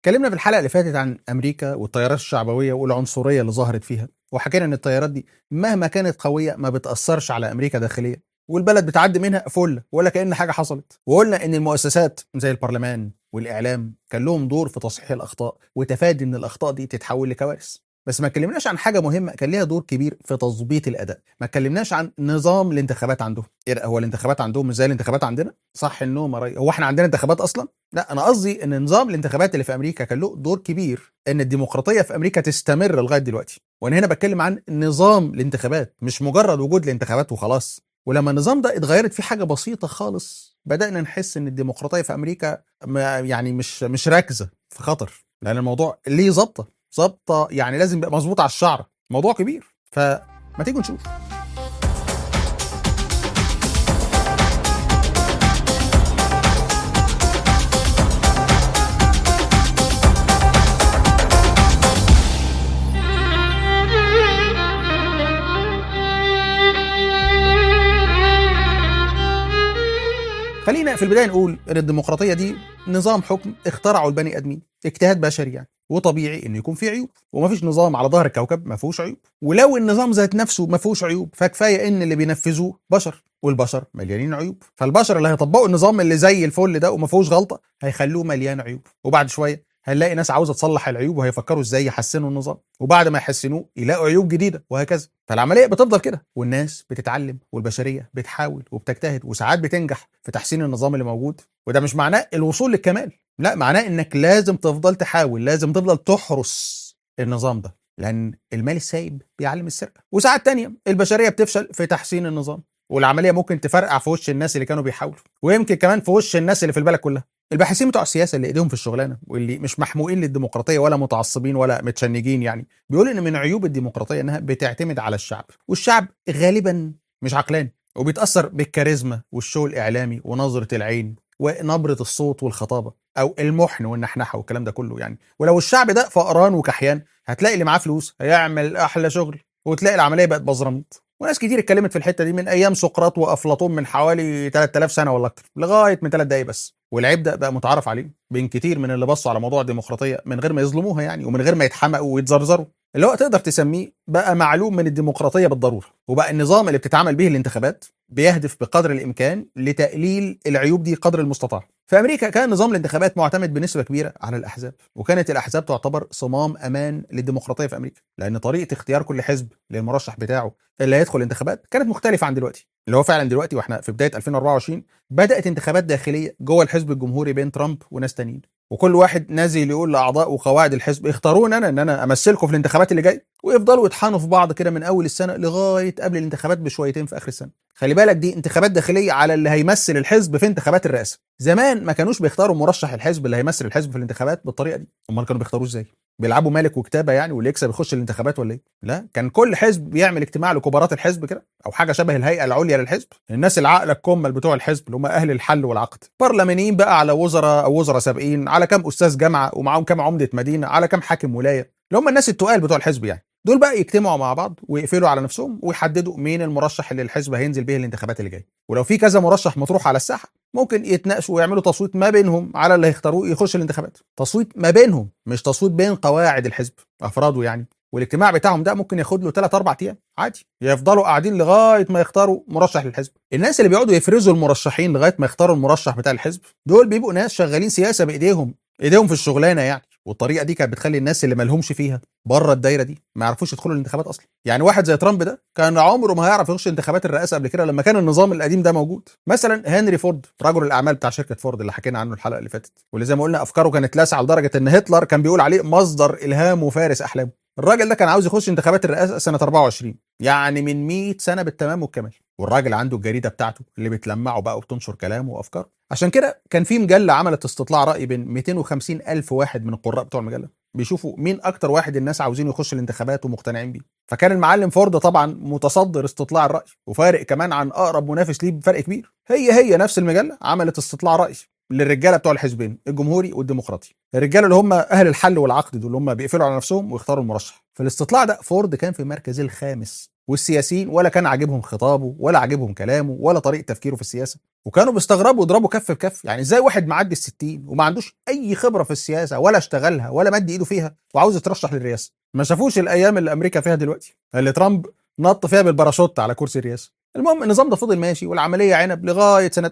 اتكلمنا في الحلقه اللي فاتت عن امريكا والتيارات الشعبويه والعنصريه اللي ظهرت فيها وحكينا ان التيارات دي مهما كانت قويه ما بتاثرش على امريكا داخليا والبلد بتعدي منها فل ولا كان حاجه حصلت وقلنا ان المؤسسات زي البرلمان والاعلام كان لهم دور في تصحيح الاخطاء وتفادي ان الاخطاء دي تتحول لكوارث بس ما اتكلمناش عن حاجه مهمه كان ليها دور كبير في تظبيط الاداء ما اتكلمناش عن نظام الانتخابات عندهم ايه ده، هو الانتخابات عندهم مش زي الانتخابات عندنا صح النوم يا ري هو احنا عندنا انتخابات اصلا لا انا قصدي ان نظام الانتخابات اللي في امريكا كان له دور كبير ان الديمقراطيه في امريكا تستمر لغايه دلوقتي وانا هنا بتكلم عن نظام الانتخابات مش مجرد وجود الانتخابات وخلاص ولما النظام ده اتغيرت فيه حاجه بسيطه خالص بدانا نحس ان الديمقراطيه في امريكا ما- يعني مش مش راكزه في خطر لان الموضوع ليه ظابطه ظابطه يعني لازم يبقى مظبوط على الشعر موضوع كبير فما تيجوا نشوف خلينا في البدايه نقول ان الديمقراطيه دي نظام حكم اخترعه البني ادمين اجتهاد بشري يعني وطبيعي انه يكون فيه عيوب ومفيش نظام على ظهر الكوكب ما فيهوش عيوب ولو النظام ذات نفسه ما فيهوش عيوب فكفايه ان اللي بينفذوه بشر والبشر مليانين عيوب فالبشر اللي هيطبقوا النظام اللي زي الفل ده وما فيهوش غلطه هيخلوه مليان عيوب وبعد شويه هنلاقي ناس عاوزه تصلح العيوب وهيفكروا ازاي يحسنوا النظام وبعد ما يحسنوه يلاقوا عيوب جديده وهكذا فالعمليه بتفضل كده والناس بتتعلم والبشريه بتحاول وبتجتهد وساعات بتنجح في تحسين النظام اللي موجود وده مش معناه الوصول للكمال لا معناه انك لازم تفضل تحاول لازم تفضل تحرس النظام ده لان المال السايب بيعلم السرقه وساعات تانية البشريه بتفشل في تحسين النظام والعمليه ممكن تفرقع في وش الناس اللي كانوا بيحاولوا ويمكن كمان في وش الناس اللي في البلد كلها الباحثين بتوع السياسه اللي ايديهم في الشغلانه واللي مش محموقين للديمقراطيه ولا متعصبين ولا متشنجين يعني بيقولوا ان من عيوب الديمقراطيه انها بتعتمد على الشعب والشعب غالبا مش عقلاني وبيتاثر بالكاريزما والشو الاعلامي ونظره العين ونبره الصوت والخطابه او المحن والنحنحه والكلام ده كله يعني ولو الشعب ده فقران وكحيان هتلاقي اللي معاه فلوس هيعمل احلى شغل وتلاقي العمليه بقت بزراميط وناس كتير اتكلمت في الحته دي من ايام سقراط وافلاطون من حوالي 3000 سنه ولا اكتر لغايه من 3 دقايق بس والعيب ده بقى متعارف عليه بين كتير من اللي بصوا على موضوع الديمقراطيه من غير ما يظلموها يعني ومن غير ما يتحمقوا ويتزرزروا اللي هو تقدر تسميه بقى معلوم من الديمقراطيه بالضروره وبقى النظام اللي بتتعامل به الانتخابات بيهدف بقدر الامكان لتقليل العيوب دي قدر المستطاع في امريكا كان نظام الانتخابات معتمد بنسبه كبيره على الاحزاب وكانت الاحزاب تعتبر صمام امان للديمقراطيه في امريكا لان طريقه اختيار كل حزب للمرشح بتاعه اللي هيدخل الانتخابات كانت مختلفه عن دلوقتي اللي هو فعلا دلوقتي واحنا في بدايه 2024 بدات انتخابات داخليه جوه الحزب الجمهوري بين ترامب وناس تانيين وكل واحد نازل يقول لاعضاء وقواعد الحزب اختاروني انا ان انا امثلكم في الانتخابات اللي جايه ويفضلوا يطحنوا في بعض كده من اول السنه لغايه قبل الانتخابات بشويتين في اخر السنه خلي بالك دي انتخابات داخليه على اللي هيمثل الحزب في انتخابات الرئاسه زمان ما كانوش بيختاروا مرشح الحزب اللي هيمثل الحزب في الانتخابات بالطريقه دي امال كانوا بيختاروه ازاي بيلعبوا مالك وكتابه يعني واللي يكسب يخش الانتخابات ولا ايه لا كان كل حزب بيعمل اجتماع لكبارات الحزب كده او حاجه شبه الهيئه العليا للحزب الناس العاقله الكمل بتوع الحزب اللي هم اهل الحل والعقد برلمانيين بقى على وزراء او وزراء سابقين على كام استاذ جامعه ومعاهم كام عمده مدينه على كام حاكم ولايه اللي هم الناس التقال بتوع الحزب يعني دول بقى يجتمعوا مع بعض ويقفلوا على نفسهم ويحددوا مين المرشح اللي الحزب هينزل به الانتخابات اللي جايه ولو في كذا مرشح مطروح على الساحه ممكن يتناقشوا ويعملوا تصويت ما بينهم على اللي هيختاروه يخش الانتخابات تصويت ما بينهم مش تصويت بين قواعد الحزب افراده يعني والاجتماع بتاعهم ده ممكن ياخد له 3 4 ايام عادي يفضلوا قاعدين لغايه ما يختاروا مرشح للحزب الناس اللي بيقعدوا يفرزوا المرشحين لغايه ما يختاروا المرشح بتاع الحزب دول بيبقوا ناس شغالين سياسه بايديهم ايديهم في الشغلانه يعني والطريقه دي كانت بتخلي الناس اللي مالهمش فيها بره الدايره دي ما يعرفوش يدخلوا الانتخابات اصلا يعني واحد زي ترامب ده كان عمره ما هيعرف يخش انتخابات الرئاسه قبل كده لما كان النظام القديم ده موجود مثلا هنري فورد رجل الاعمال بتاع شركه فورد اللي حكينا عنه الحلقه اللي فاتت واللي زي ما قلنا افكاره كانت لاسعه لدرجه ان هتلر كان بيقول عليه مصدر الهام وفارس احلامه الراجل ده كان عاوز يخش انتخابات الرئاسه سنه 24 يعني من 100 سنه بالتمام والكمال والراجل عنده الجريده بتاعته اللي بتلمعه بقى وبتنشر كلامه وافكاره عشان كده كان في مجله عملت استطلاع راي بين 250 الف واحد من القراء بتوع المجله بيشوفوا مين اكتر واحد الناس عاوزين يخش الانتخابات ومقتنعين بيه فكان المعلم فورد طبعا متصدر استطلاع الراي وفارق كمان عن اقرب منافس ليه بفرق كبير هي هي نفس المجله عملت استطلاع راي للرجاله بتوع الحزبين الجمهوري والديمقراطي الرجاله اللي هم اهل الحل والعقد دول اللي هم بيقفلوا على نفسهم ويختاروا المرشح في الاستطلاع ده فورد كان في المركز الخامس والسياسيين ولا كان عاجبهم خطابه ولا عاجبهم كلامه ولا طريقه تفكيره في السياسه وكانوا بيستغربوا يضربوا كف بكف يعني ازاي واحد معدي ال 60 وما عندوش اي خبره في السياسه ولا اشتغلها ولا مد ايده فيها وعاوز يترشح للرئاسه ما شافوش الايام اللي امريكا فيها دلوقتي اللي ترامب نط فيها بالباراشوت على كرسي الرئاسه المهم النظام ده فضل ماشي والعمليه عنب لغايه سنه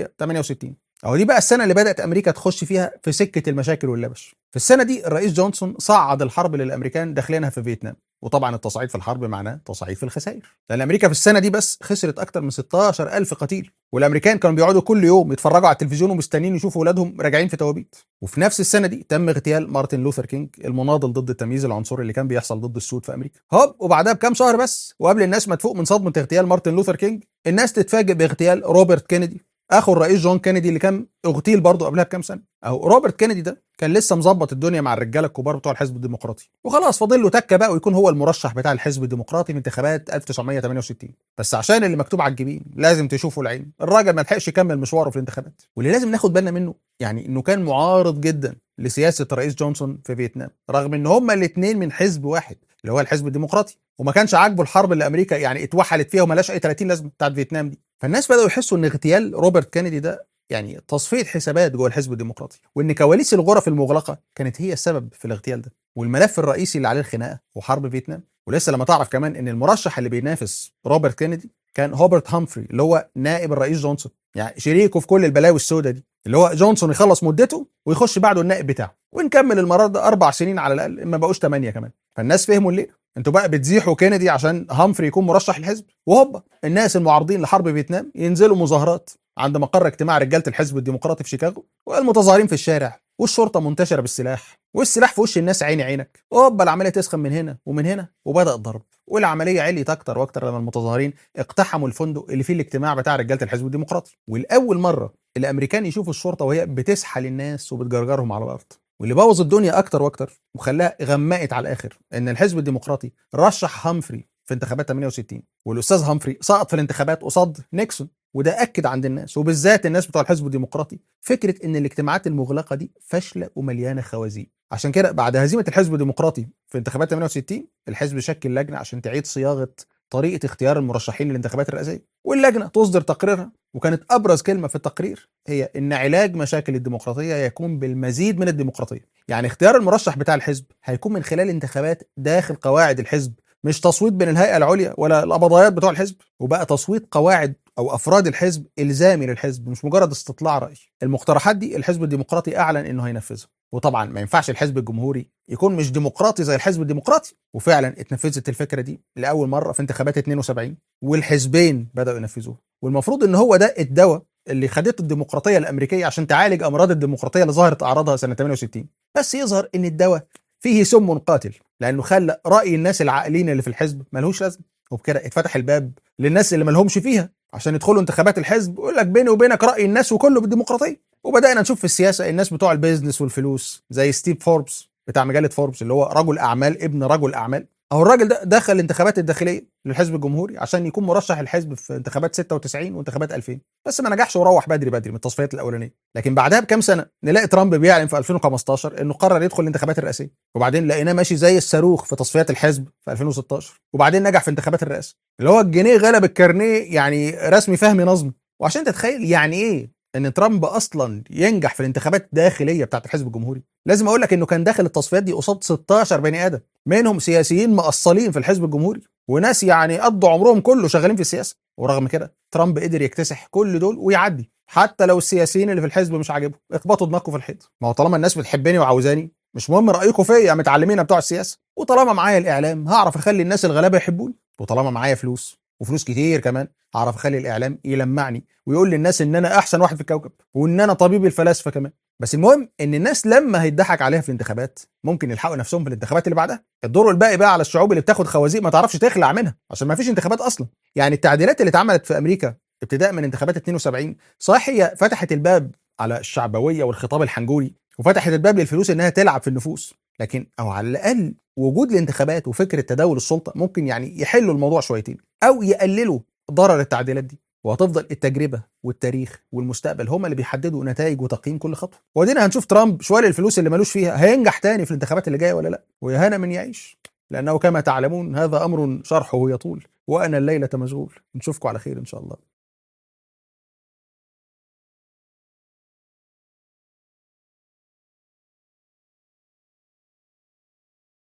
1968 اهو دي بقى السنه اللي بدات امريكا تخش فيها في سكه المشاكل واللبش في السنه دي الرئيس جونسون صعد الحرب للامريكان داخلينها في فيتنام وطبعا التصعيد في الحرب معناه تصعيد في الخسائر لان امريكا في السنه دي بس خسرت اكتر من 16 الف قتيل والامريكان كانوا بيقعدوا كل يوم يتفرجوا على التلفزيون ومستنيين يشوفوا اولادهم راجعين في توابيت وفي نفس السنه دي تم اغتيال مارتن لوثر كينج المناضل ضد التمييز العنصري اللي كان بيحصل ضد السود في امريكا هوب وبعدها بكام شهر بس وقبل الناس ما تفوق من صدمه اغتيال مارتن لوثر كينج الناس تتفاجئ باغتيال روبرت كينيدي اخو الرئيس جون كينيدي اللي كان اغتيل برضه قبلها بكام سنه اهو روبرت كينيدي ده كان لسه مظبط الدنيا مع الرجاله الكبار بتوع الحزب الديمقراطي وخلاص فاضل له تكه بقى ويكون هو المرشح بتاع الحزب الديمقراطي في انتخابات 1968 بس عشان اللي مكتوب على الجبين لازم تشوفوا العين الراجل ما لحقش يكمل مشواره في الانتخابات واللي لازم ناخد بالنا منه يعني انه كان معارض جدا لسياسه الرئيس جونسون في فيتنام رغم ان هما الاثنين من حزب واحد اللي هو الحزب الديمقراطي وما كانش عاجبه الحرب اللي امريكا يعني اتوحلت فيها وملاش اي 30 لازمه بتاعت فيتنام دي فالناس بداوا يحسوا ان اغتيال روبرت كينيدي ده يعني تصفيه حسابات جوه الحزب الديمقراطي وان كواليس الغرف المغلقه كانت هي السبب في الاغتيال ده والملف الرئيسي اللي عليه الخناقه هو حرب فيتنام ولسه لما تعرف كمان ان المرشح اللي بينافس روبرت كينيدي كان هوبرت هامفري اللي هو نائب الرئيس جونسون يعني شريكه في كل البلاوي السوداء دي اللي هو جونسون يخلص مدته ويخش بعده النائب بتاعه ونكمل المرار ده اربع سنين على الاقل ما بقوش ثمانيه كمان فالناس فهموا ليه انتوا بقى بتزيحوا كينيدي عشان هامفري يكون مرشح الحزب وهوبا الناس المعارضين لحرب فيتنام ينزلوا مظاهرات عند مقر اجتماع رجاله الحزب الديمقراطي في شيكاغو والمتظاهرين في الشارع والشرطه منتشره بالسلاح والسلاح في وش الناس عيني عينك هوبا العمليه تسخن من هنا ومن هنا وبدا الضرب والعمليه عليت اكتر واكتر لما المتظاهرين اقتحموا الفندق اللي فيه الاجتماع بتاع رجاله الحزب الديمقراطي والاول مره الامريكان يشوفوا الشرطه وهي بتسحل الناس وبتجرجرهم على الارض واللي بوظ الدنيا اكتر واكتر وخلاها غمقت على الاخر ان الحزب الديمقراطي رشح هامفري في انتخابات 68 والاستاذ هامفري سقط في الانتخابات قصاد نيكسون وده اكد عند الناس وبالذات الناس بتوع الحزب الديمقراطي فكره ان الاجتماعات المغلقه دي فاشله ومليانه خوازيق عشان كده بعد هزيمه الحزب الديمقراطي في انتخابات 68 الحزب شكل لجنه عشان تعيد صياغه طريقه اختيار المرشحين للانتخابات الرئاسيه واللجنه تصدر تقريرها وكانت ابرز كلمه في التقرير هي ان علاج مشاكل الديمقراطيه يكون بالمزيد من الديمقراطيه يعني اختيار المرشح بتاع الحزب هيكون من خلال انتخابات داخل قواعد الحزب مش تصويت بين الهيئه العليا ولا القبضايات بتوع الحزب وبقى تصويت قواعد او افراد الحزب الزامي للحزب مش مجرد استطلاع راي المقترحات دي الحزب الديمقراطي اعلن انه هينفذها وطبعا ما ينفعش الحزب الجمهوري يكون مش ديمقراطي زي الحزب الديمقراطي وفعلا اتنفذت الفكره دي لاول مره في انتخابات 72 والحزبين بداوا ينفذوها والمفروض ان هو ده الدواء اللي خدته الديمقراطيه الامريكيه عشان تعالج امراض الديمقراطيه اللي ظهرت اعراضها سنه 68 بس يظهر ان الدواء فيه سم قاتل لانه خلى راي الناس العاقلين اللي في الحزب ملهوش لازمه وبكده اتفتح الباب للناس اللي ملهمش فيها عشان يدخلوا انتخابات الحزب ويقول لك بيني وبينك راي الناس وكله بالديمقراطيه وبدانا نشوف في السياسه الناس بتوع البيزنس والفلوس زي ستيف فوربس بتاع مجله فوربس اللي هو رجل اعمال ابن رجل اعمال اهو الراجل ده دخل الانتخابات الداخليه للحزب الجمهوري عشان يكون مرشح الحزب في انتخابات 96 وانتخابات 2000 بس ما نجحش وروح بدري بدري من التصفيات الاولانيه لكن بعدها بكام سنه نلاقي ترامب بيعلن في 2015 انه قرر يدخل الانتخابات الرئاسيه وبعدين لقيناه ماشي زي الصاروخ في تصفيات الحزب في 2016 وبعدين نجح في انتخابات الرئاسه اللي هو الجنيه غلب الكارنيه يعني رسمي فهمي نظمي وعشان تتخيل يعني ايه ان ترامب اصلا ينجح في الانتخابات الداخليه بتاعت الحزب الجمهوري لازم اقول لك انه كان داخل التصفيات دي قصاد 16 بني ادم منهم سياسيين مقصلين في الحزب الجمهوري وناس يعني قضوا عمرهم كله شغالين في السياسه ورغم كده ترامب قدر يكتسح كل دول ويعدي حتى لو السياسيين اللي في الحزب مش عاجبهم اخبطوا دماغكم في الحيط ما هو طالما الناس بتحبني وعاوزاني مش مهم رايكم فيا متعلمين بتوع السياسه وطالما معايا الاعلام هعرف اخلي الناس الغلابه يحبوني وطالما معايا فلوس وفلوس كتير كمان هعرف اخلي الاعلام يلمعني ويقول للناس ان انا احسن واحد في الكوكب وان انا طبيب الفلاسفه كمان بس المهم ان الناس لما هيضحك عليها في الانتخابات ممكن يلحقوا نفسهم في الانتخابات اللي بعدها الدور الباقي بقى على الشعوب اللي بتاخد خوازيق ما تعرفش تخلع منها عشان ما فيش انتخابات اصلا يعني التعديلات اللي اتعملت في امريكا ابتداء من انتخابات 72 صحيح هي فتحت الباب على الشعبويه والخطاب الحنجوري وفتحت الباب للفلوس انها تلعب في النفوس لكن او على الاقل وجود الانتخابات وفكره تداول السلطه ممكن يعني يحلوا الموضوع شويتين او يقللوا ضرر التعديلات دي وهتفضل التجربه والتاريخ والمستقبل هما اللي بيحددوا نتائج وتقييم كل خطوه وادينا هنشوف ترامب شويه الفلوس اللي ملوش فيها هينجح تاني في الانتخابات اللي جايه ولا لا ويا هنا من يعيش لأنه كما تعلمون هذا أمر شرحه يطول وأنا الليلة مشغول نشوفكم على خير إن شاء الله